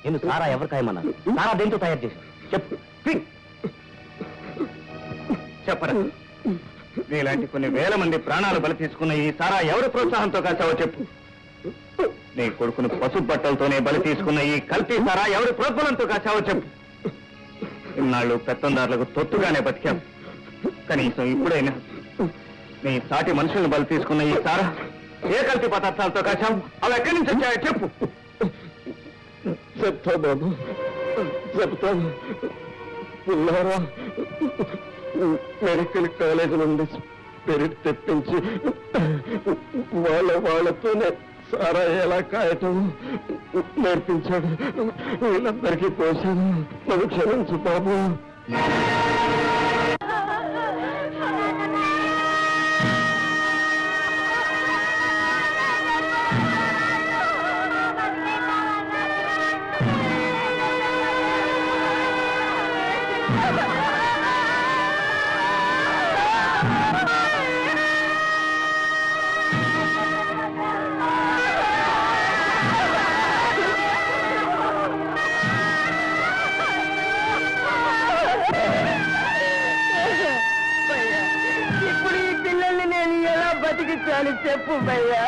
నేను సారా ఎవరు ఖాయమన్నారు సారా దేంతో తయారు చేసి చెప్పు క్విక్. చెప్పరా నీలాంటి కొన్ని వేల మంది ప్రాణాలు బలి తీసుకున్న ఈ సారా ఎవరి ప్రోత్సాహంతో కాచావో చెప్పు నీ కొడుకును పసుపు బట్టలతోనే బలి తీసుకున్న ఈ కల్తీ సారా ఎవరి ప్రోద్బలంతో కాచావో చెప్పు ఇన్నాళ్ళు పెత్తందారులకు తొత్తుగానే బతికాం కనీసం ఇప్పుడైనా నీ సాటి మనుషులను బలి తీసుకున్న ఈ సారా ఏ కల్తీ పదార్థాలతో కాచావు అవి ఎక్కడి నుంచి వచ్చాయో చెప్పు చెప్తా బాబు చెప్తాను పుల్లారా మెడికల్ కాలేజ్ నుండి స్పిరిట్ తెప్పించి వాళ్ళ వాళ్ళతోనే సారా ఎలా కాయటం నేర్పించాడు వీళ్ళందరికీ పోశాను నన్ను క్షమించు బాబు ఇప్పుడు ఈ పిల్లల్ని నేను ఎలా బతికించాలి చెప్పు భయ్యా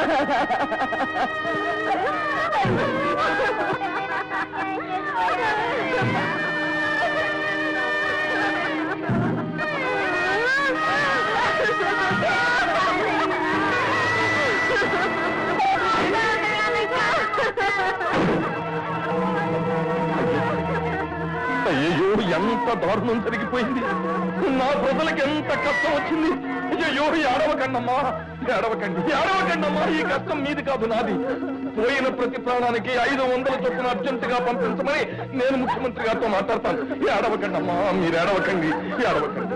అయ్యో ఎంత దారుణం జరిగిపోయింది నా ప్రజలకు ఎంత కష్టం వచ్చింది అయ్యో ఏడవకండమ్మా ఏడవకండి ఏడవకండమ్మా ఈ కష్టం మీది కాదు నాది పోయిన ప్రతి ప్రాణానికి ఐదు వందల చొప్పున అర్జెంటుగా పంపించమని నేను ముఖ్యమంత్రి గారితో మాట్లాడతాను ఏడవకండమ్మా మీరు ఏడవకండి ఏడవకండి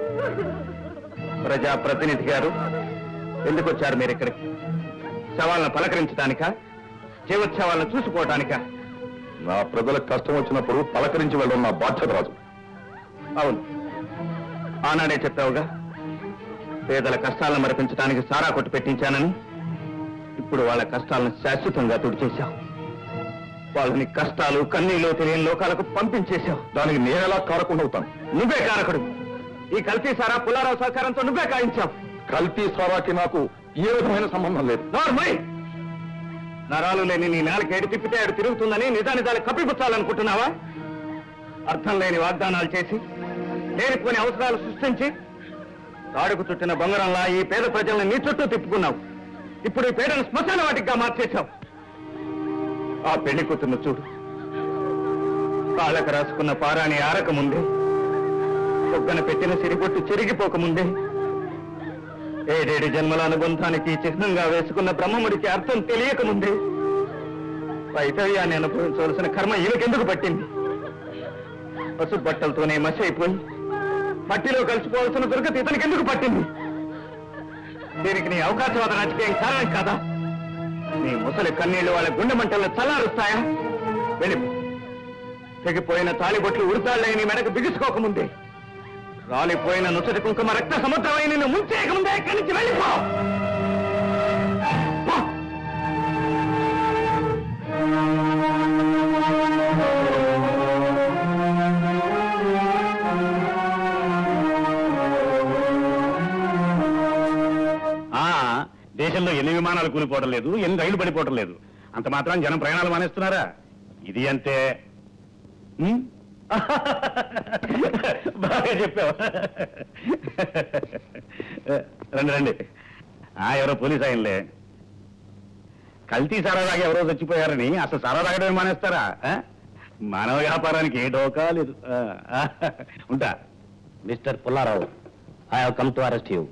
ప్రజాప్రతినిధి గారు ఎందుకు వచ్చారు మీరు ఇక్కడికి శవాలను పలకరించడానికా జీవోత్సవాలను చూసుకోవడానికా నా ప్రజలకు కష్టం వచ్చినప్పుడు పలకరించి వెళ్ళడం నా బాధ్యత రాజు అవును ఆనాడే చెప్పావుగా పేదల కష్టాలను మరిపించడానికి సారా కొట్టు పెట్టించానని ఇప్పుడు వాళ్ళ కష్టాలను శాశ్వతంగా తుడిచేశావు వాళ్ళని కష్టాలు కన్నీళ్ళు తెలియని లోకాలకు పంపించేశావు దానికి నేనెలా కారకుండా అవుతాను నువ్వే కారకుడు ఈ కల్తీ సారా పుల్లారావు సహకారంతో నువ్వే కాయించావు కల్తీ సారాకి నాకు ఏ విధమైన సంబంధం లేదు నార్మల్ నరాలు లేని నీ నాలుగు ఏడు తిప్పితే ఏడు తిరుగుతుందని నిజానిజాలు కప్పిపుచ్చాలనుకుంటున్నావా అర్థం లేని వాగ్దానాలు చేసి లేనిపోని అవసరాలు సృష్టించి తాడుకు చుట్టిన బొంగరంలా ఈ పేద ప్రజల్ని నీ చుట్టూ తిప్పుకున్నావు ఇప్పుడు ఈ పేదను శ్మశాన వాటిగా మార్చేశావు ఆ పెళ్లి కూతుర్ను చూడు కాళ్ళకు రాసుకున్న పారాని ఆరకముందే ఒగ్గన పెట్టిన సిరిగొట్టు చెరిగిపోకముందే ఏడేడు జన్మల అనుబంధానికి చిహ్నంగా వేసుకున్న బ్రహ్మముడికి అర్థం తెలియకముందే వైతవ్యాన్ని అనుభవించవలసిన కర్మ ఈమెకెందుకు పట్టింది పసు బట్టలతోనే మసి అయిపోయి మట్టిలో కలిసిపోవాల్సిన దుర్గతి ఇతనికి ఎందుకు పట్టింది దీనికి నీ అవకాశవాద రాజకీయం కారణం కాదా నీ ముసలి కన్నీళ్లు వాళ్ళ గుండె మంటల్లో చల్లారుస్తాయా వెళ్ళిపో తెగిపోయిన తాలిబొట్లు ఉడతాళ్ళే నీ మెడకు బిగుసుకోకముందే రాలిపోయిన నుసటి కుంకుమ రక్త సముద్రమై నిన్ను ముంచేయకముందే ఇక్కడి నుంచి వెళ్ళిపో పో. ఆ దేశంలో ఎన్ని విమానాలు కూలిపోవడం లేదు ఎన్ని రైళ్లు పడిపోవడం లేదు అంత మాత్రం జనం ప్రయాణాలు మానేస్తున్నారా ఇది అంతే ఉం? బాగా చెప్పావు రండి రండి ఆ ఎవరో పోలీస్ ఆయనలే కల్తీ సారా తాగి ఎవరో చచ్చిపోయారని అసలు సారా తాగడమే మానేస్తారా ఆ? మానవ వ్యాపారానికి ఏ డోకా లేదు ఆ, ఆ, ఉంటా mister Pullarao I have come to arrest you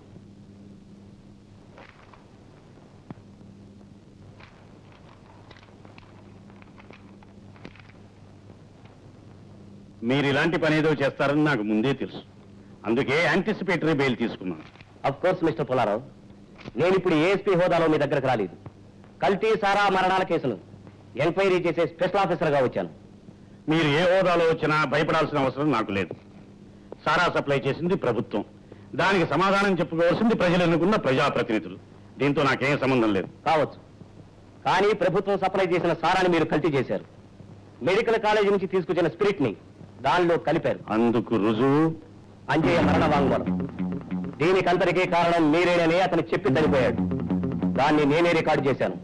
మీరు ఇలాంటి పని ఏదో చేస్తారని నాకు ముందే తెలుసు అందుకే యాంటిసిపేటరీ బెయిల్ తీసుకున్నాను అఫ్ కోర్స్ మిస్టర్ పుల్లారావు నేను ఇప్పుడు ఏఎస్పీ హోదాలో మీ దగ్గరకు రాలేదు కల్తీ సారా మరణాల కేసును ఎంక్వైరీ చేసే స్పెషల్ ఆఫీసర్గా వచ్చాను మీరు ఏ హోదాలో వచ్చినా భయపడాల్సిన అవసరం నాకు లేదు సారా సప్లై చేసింది ప్రభుత్వం దానికి సమాధానం చెప్పుకోవాల్సింది ప్రజలు ఎన్నుకున్న ప్రజాప్రతినిధులు దీంతో నాకేం సంబంధం లేదు కావచ్చు కానీ ప్రభుత్వం సప్లై చేసిన సారాన్ని మీరు కల్తీ చేశారు మెడికల్ కాలేజీ నుంచి తీసుకొచ్చిన స్పిరిట్ ని దానిలో కలిపారు అందుకు రుజువు అంజయ్య మరణ వాంగ్మూలం దీనికంతటికీ కారణం మీరేనని అతను చెప్పి చనిపోయాడు దాన్ని నేనే రికార్డు చేశాను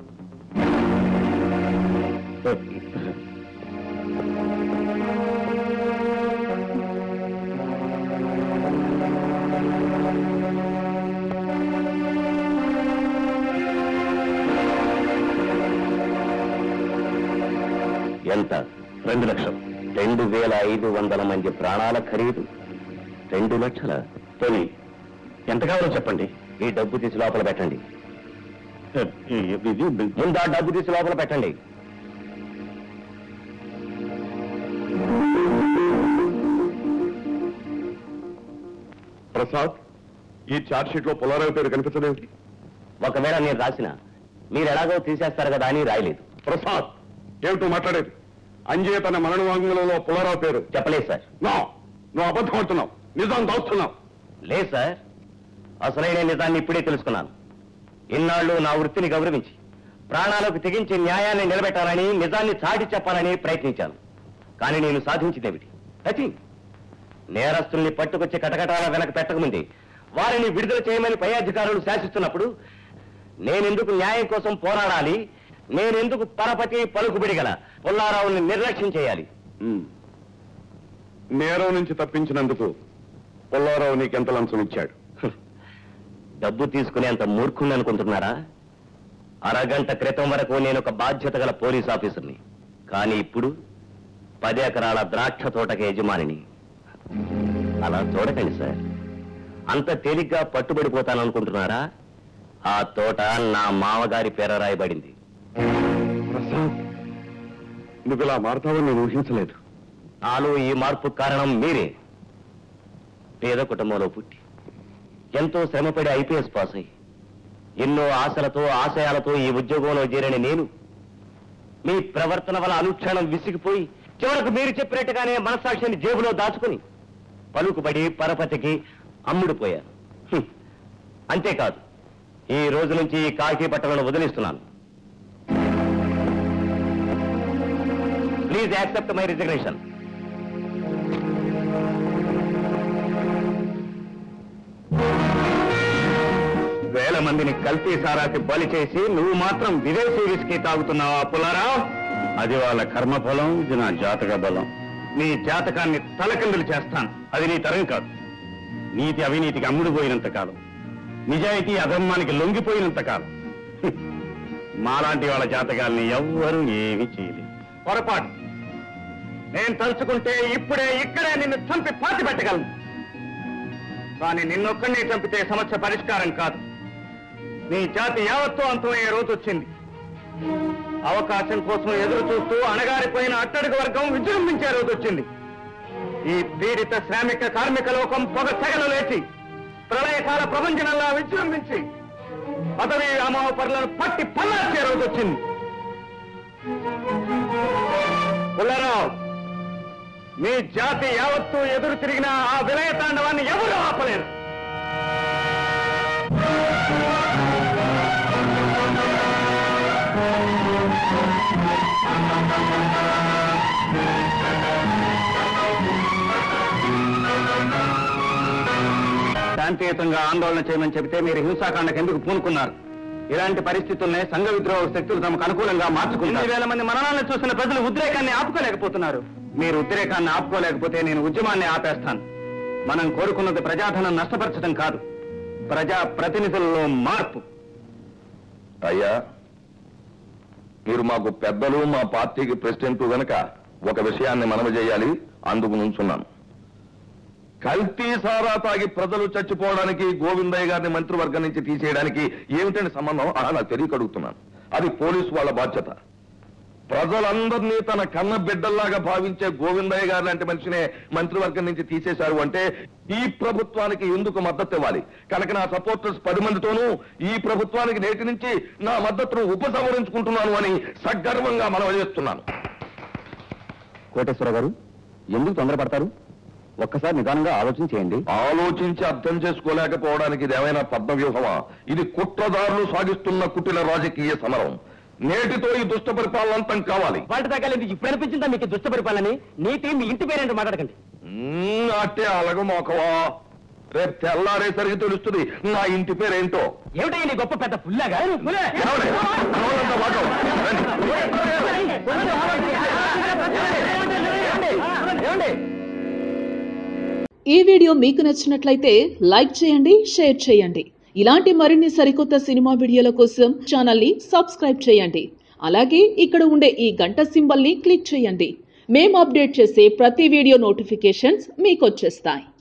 ఎంత రెండు లక్షలు రెండు వేల ఐదు వందల మంది ప్రాణాల ఖరీదు రెండు లక్షల తొలి ఎంత కావాలో చెప్పండి ఈ డబ్బు తీసి లోపల పెట్టండి ఇది ముందు ఆ డబ్బు తీసి లోపల పెట్టండి ప్రసాద్ ఈ ఛార్జ్ షీట్ లో పుల్లారావు పేరు కనిపించదేమిటి ఒకవేళ నేను రాసిన మీరు ఎలాగో తీసేస్తారు కదా అని రాయలేదు ప్రసాద్ ఏమిటో మాట్లాడేది అంజయ్య తన మరణ వాంగ్మూలంలో పుల్లారావు పేరు చెప్పలేదు సార్ నో నువ్వు అబద్ధం అంటున్నావు నిజం దాస్తున్నావు లేదు సార్ అసలైన నిజాన్ని ఇప్పుడే తెలుసుకున్నాను ఇన్నాళ్ళు నా వృత్తిని గౌరవించి ప్రాణాలకు తెగించి న్యాయాన్ని నిలబెట్టాలని నిజాన్ని చాటి చెప్పాలని ప్రయత్నించాను కానీ నేను సాధించిందేమిటి నథింగ్ నేరస్తుల్ని పట్టుకొచ్చి కటకటాల వెనక పెట్టకముందే వారిని విడుదల చేయమని పై అధికారులు శాసిస్తున్నప్పుడు నేనెందుకు న్యాయం కోసం పోరాడాలి నేనెందుకు పరపతి పలుకుబడి గల పుల్లారావుని నిర్లక్ష్యం చేయాలి ఉమ్. నేరం నుంచి తప్పించినందుకు పుల్లారావు నీకెంత లంచం ఇచ్చాడు డబ్బు తీసుకునేంత మూర్ఖుణ్ణి అనుకుంటున్నారా అరగంట క్రితం వరకు నేను ఒక బాధ్యత గల పోలీస్ ఆఫీసర్ని కానీ ఇప్పుడు పది ఎకరాల ద్రాక్ష తోటకి యజమానిని అలా చూడకండి సార్ అంత తేలిగ్గా పట్టుబడిపోతాననుకుంటున్నారా ఆ తోట నా మామగారి పేర రాయబడింది ప్రసాద్ నువ్వు ఇలా మారుతావని నేను ఊహించలేదు నాలో ఈ మార్పు కారణం మీరే పేద కుటుంబంలో పుట్టి ఎంతో శ్రమపడి ఐపీఎస్ పాస్ అయ్యి ఎన్నో ఆశలతో ఆశయాలతో ఈ ఉద్యోగంలో చేరిన నేను మీ ప్రవర్తన వల్ల అనుక్షణం విసిగిపోయి చివరకు మీరు చెప్పినట్టుగానే మనసాక్షిని జేబులో దాచుకుని పలుకుబడి పరపతికి అమ్ముడుపోయాను హ్మ్. అంతేకాదు ఈ రోజు నుంచి ఈ కాకి బట్టలను వదిలిస్తున్నాను ప్లీజ్ యాక్సెప్ట్ మై రిజిగ్నేషన్ వేల మందిని కల్తీ సారాకి బలి చేసి నువ్వు మాత్రం విదేశీ విస్కీ తాగుతున్నావా పుల్లారావు అది వాళ్ళ కర్మఫలం ఇది నా జాతక బలం నీ జాతకాన్ని తలకిందులు చేస్తాను అది నీ తరం కాదు నీతి అవినీతికి అమ్ముడుపోయినంత కాలం నిజాయితీ అధర్మానికి లొంగిపోయినంత కాలం హ్మ్. మాలాంటి వాళ్ళ జాతకాల్ని ఎవ్వరూ ఏమీ చేయలేదు పొరపాటు నేను తలుచుకుంటే ఇప్పుడే ఇక్కడే నిన్ను చంపి పాతి పెట్టగలను కానీ నిన్నొక్కడిని చంపితే సమస్య పరిష్కారం కాదు నీ జాతి యావత్తు అంతమయ్యే రోజు వచ్చింది అవకాశం కోసం ఎదురు చూస్తూ అణగారిపోయిన అట్టడుగు వర్గం విజృంభించే రోజు వచ్చింది ఈ పీడిత శ్రామిక కార్మిక లోకం పొగ సెగలు లేచి ప్రళయకాల ప్రపంచనంలా విజృంభించి పదవి అమావపరులను పట్టి పల్లార్చే రోజు వచ్చింది పుల్లారావు మీ జాతి యావత్తు ఎదురు తిరిగిన ఆ విలయ తాండవాన్ని ఎవరు ఆపలేరు శాంతియుతంగా ఆందోళన చేయమని చెబితే మీరు హింసాకాండకు ఎందుకు పూనుకున్నారు ఇలాంటి పరిస్థితుల్నే సంఘ విద్రోహ శక్తులు తమకు అనుకూలంగా మార్చుకున్నారు వేల మంది మరణాలను చూసిన ప్రజలు ఉద్రేకాన్ని ఆపుకోలేకపోతున్నారు మీరు ఉద్రేకాన్ని ఆపుకోలేకపోతే నేను ఉద్యమాన్ని ఆపేస్తాను మనం కోరుకున్నది ప్రజాధనం నష్టపరచడం కాదు ప్రజా ప్రతినిధుల్లో మార్పు అయ్యా మీరు మాకు పెద్దలు మా పార్టీకి ప్రెసిడెంట్ గనక ఒక విషయాన్ని మనవి చేయాలి అందుకు నుంచున్నాను కల్తీ సారా తాగి ప్రజలు చచ్చిపోవడానికి గోవిందయ్య గారిని మంత్రివర్గం నుంచి తీసేయడానికి ఏమిటండి సంబంధం అలా నాకు తెలియక అడుగుతున్నాను అది పోలీసు వాళ్ళ బాధ్యత ప్రజలందరినీ తన కన్న బిడ్డల్లాగా భావించే గోవిందయ్య గారు లాంటి మనిషినే మంత్రివర్గం నుంచి తీసేశారు అంటే ఈ ప్రభుత్వానికి ఎందుకు మద్దతు ఇవ్వాలి కనుక నా సపోర్టర్స్ పది మందితోనూ ఈ ప్రభుత్వానికి నేటి నుంచి నా మద్దతును ఉపసంహరించుకుంటున్నాను అని సగర్వంగా మనవి చేస్తున్నాను కోటేశ్వర గారు ఎందుకు తొందరపడతారు ఒక్కసారి నిదానంగా ఆలోచన చేయండి ఆలోచించి అర్థం చేసుకోలేకపోవడానికి ఇది ఏమైనా పద్మ వ్యూహమా ఇది కుట్రదారులు సాగిస్తున్న కుటిల రాజకీయ సమరం నేటితో ఈ దుష్ట పరిపాలన అంతం కావాలి వాళ్ళ దాకా లేదు ఇప్పుడు అనిపించిందా మీకు దుష్ట పరిపాలనని నీతి మీ ఇంటి పేరేంటో మాట్లాడకండి మ్మ్, అట్టే అలగ మోకవా రేపు తెల్లారేసరికి తెలుస్తుంది నా ఇంటి పేరేంటో ఏమిటయ్యా నీ గొప్ప పెద్ద పుల్లాగా ఏమండి? మనోళ్ళంతా వాటం. రండి. ఏమండి ఈ వీడియో మీకు నచ్చినట్లయితే లైక్ చేయండి షేర్ చేయండి ఇలాంటి మరిన్ని సరికొత్త సినిమా వీడియోల కోసం ఛానల్ని సబ్స్క్రైబ్ చేయండి అలాగే ఇక్కడ ఉండే ఈ గంట సింబల్ని క్లిక్ చేయండి మేము అప్డేట్ చేసే ప్రతి వీడియో నోటిఫికేషన్స్ మీకు వచ్చేస్తాయి